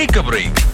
take a break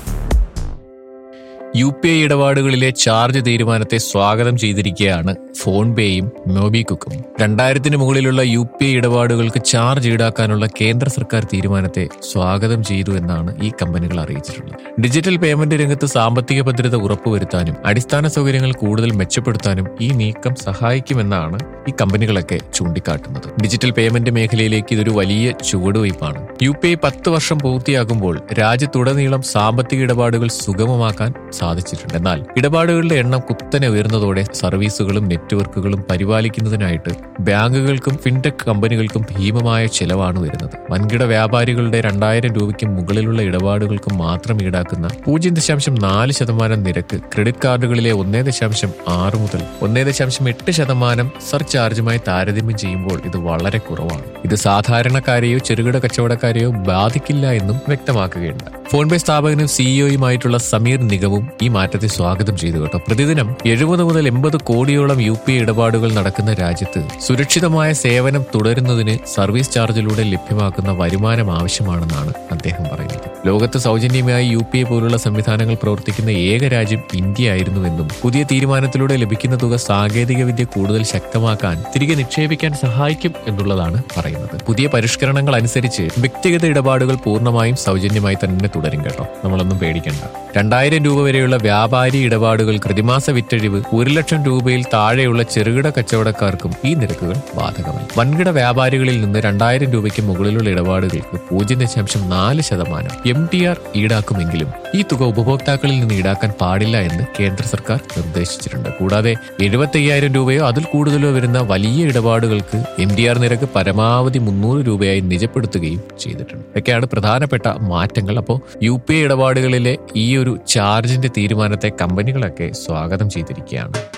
U P I ഇടപാടുകളിലെ charge തീരുമാനത്തെ സ്വാഗതം ചെയ്തിരിക്കുകയാണ് ഫോൺ പേയും മോബിക്വിക്കും രണ്ടായിരത്തിന് മുകളിലുള്ള യു പി ഐ ഇടപാടുകൾക്ക് ചാർജ് ഈടാക്കാനുള്ള കേന്ദ്ര സർക്കാർ തീരുമാനത്തെ സ്വാഗതം ചെയ്തു എന്നാണ് ഈ കമ്പനികൾ അറിയിച്ചിട്ടുള്ളത് ഡിജിറ്റൽ പേയ്മെന്റ് രംഗത്ത് സാമ്പത്തിക ഭദ്രത ഉറപ്പുവരുത്താനും അടിസ്ഥാന സൗകര്യങ്ങൾ കൂടുതൽ മെച്ചപ്പെടുത്താനും ഈ നീക്കം സഹായിക്കുമെന്നാണ് ഈ കമ്പനികളൊക്കെ ചൂണ്ടിക്കാട്ടുന്നത് ഡിജിറ്റൽ പേയ്മെന്റ് മേഖലയിലേക്ക് ഇതൊരു വലിയ ചുവടുവയ്പ്പാണ് യു പി ഐ പത്ത് വർഷം പൂർത്തിയാകുമ്പോൾ രാജ്യത്തുടനീളം സാമ്പത്തിക ഇടപാടുകൾ സുഗമമാക്കാൻ സാധിച്ചിട്ടുണ്ട് എന്നാൽ ഇടപാടുകളുടെ എണ്ണം കുത്തനെ ഉയർന്നതോടെ സർവീസുകളും നെറ്റ്വർക്കുകളും പരിപാലിക്കുന്നതിനായിട്ട് ബാങ്കുകൾക്കും ഫിൻടെക് കമ്പനികൾക്കും ഭീമമായ ചെലവാണ് വരുന്നത് വൻകിട വ്യാപാരികളുടെ രണ്ടായിരം രൂപയ്ക്ക് മുകളിലുള്ള ഇടപാടുകൾക്ക് മാത്രം ഈടാക്കുന്ന പൂജ്യം ദശാംശം നാല് ശതമാനം നിരക്ക് ക്രെഡിറ്റ് കാർഡുകളിലെ ഒന്നേ ദശാംശം ആറ് മുതൽ ഒന്നേ ദശാംശം എട്ട് ശതമാനം സർചാർജുമായി താരതമ്യം ചെയ്യുമ്പോൾ ഇത് വളരെ കുറവാണ് ഇത് സാധാരണക്കാരെയോ ചെറുകിട കച്ചവടക്കാരെയോ ബാധിക്കില്ല എന്നും വ്യക്തമാക്കുകയുണ്ട് ഫോൺപേ സ്ഥാപകനും സിഇഒയുമായിട്ടുള്ള സമീർ നിഗവും ഈ മാറ്റത്തെ സ്വാഗതം ചെയ്തു കേട്ടോ പ്രതിദിനം എഴുപത് മുതൽ എൺപത് കോടിയോളം യു പി ഐ ഇടപാടുകൾ നടക്കുന്ന രാജ്യത്ത് സുരക്ഷിതമായ സേവനം തുടരുന്നതിന് സർവീസ് ചാർജിലൂടെ ലഭ്യമാക്കുന്ന വരുമാനം ആവശ്യമാണെന്നാണ് അദ്ദേഹം പറയുന്നത് ലോകത്ത് സൗജന്യമായി യു പി ഐ പോലുള്ള സംവിധാനങ്ങൾ പ്രവർത്തിക്കുന്ന ഏക രാജ്യം ഇന്ത്യ ആയിരുന്നുവെന്നും പുതിയ തീരുമാനത്തിലൂടെ ലഭിക്കുന്ന തുക സാങ്കേതിക വിദ്യ കൂടുതൽ ശക്തമാക്കാൻ തിരികെ നിക്ഷേപിക്കാൻ സഹായിക്കും എന്നുള്ളതാണ് പറയുന്നത് പുതിയ പരിഷ്കരണങ്ങൾ അനുസരിച്ച് വ്യക്തിഗത ഇടപാടുകൾ പൂർണ്ണമായും സൗജന്യമായി തന്നെ തുടരും കേട്ടോ നമ്മളൊന്നും പേടിക്കണ്ട രണ്ടായിരം രൂപ വരെയുള്ള വ്യാപാരി ഇടപാടുകൾ പ്രതിമാസ വിറ്റഴിവ് ഒരു ലക്ഷം രൂപയിൽ താഴെയുള്ള ചെറുകിട കച്ചവടക്കാർക്കും ഈ നിരക്കുകൾ ബാധകമല്ല വൻകിട വ്യാപാരികളിൽ നിന്ന് രണ്ടായിരം രൂപയ്ക്ക് മുകളിലുള്ള ഇടപാടുകൾക്ക് പൂജ്യം ദശാംശം നാല് ശതമാനം എം ടി ആർ ഈടാക്കുമെങ്കിലും ഈ തുക ഉപഭോക്താക്കളിൽ നിന്ന് ഈടാക്കാൻ പാടില്ല എന്ന് കേന്ദ്ര സർക്കാർ നിർദ്ദേശിച്ചിട്ടുണ്ട് കൂടാതെ എഴുപത്തി അയ്യായിരം രൂപയോ അതിൽ കൂടുതലോ വരുന്ന വലിയ ഇടപാടുകൾക്ക് എം ഡി ആർ നിരക്ക് പരമാവധി മുന്നൂറ് രൂപയായി നിജപ്പെടുത്തുകയും ചെയ്തിട്ടുണ്ട് ഇതൊക്കെയാണ് പ്രധാനപ്പെട്ട മാറ്റങ്ങൾ അപ്പോൾ യു പി ഐ ഇടപാടുകളിലെ ഈ ഒരു ചാർജിന്റെ തീരുമാനത്തെ കമ്പനികളൊക്കെ സ്വാഗതം ചെയ്തിരിക്കുകയാണ്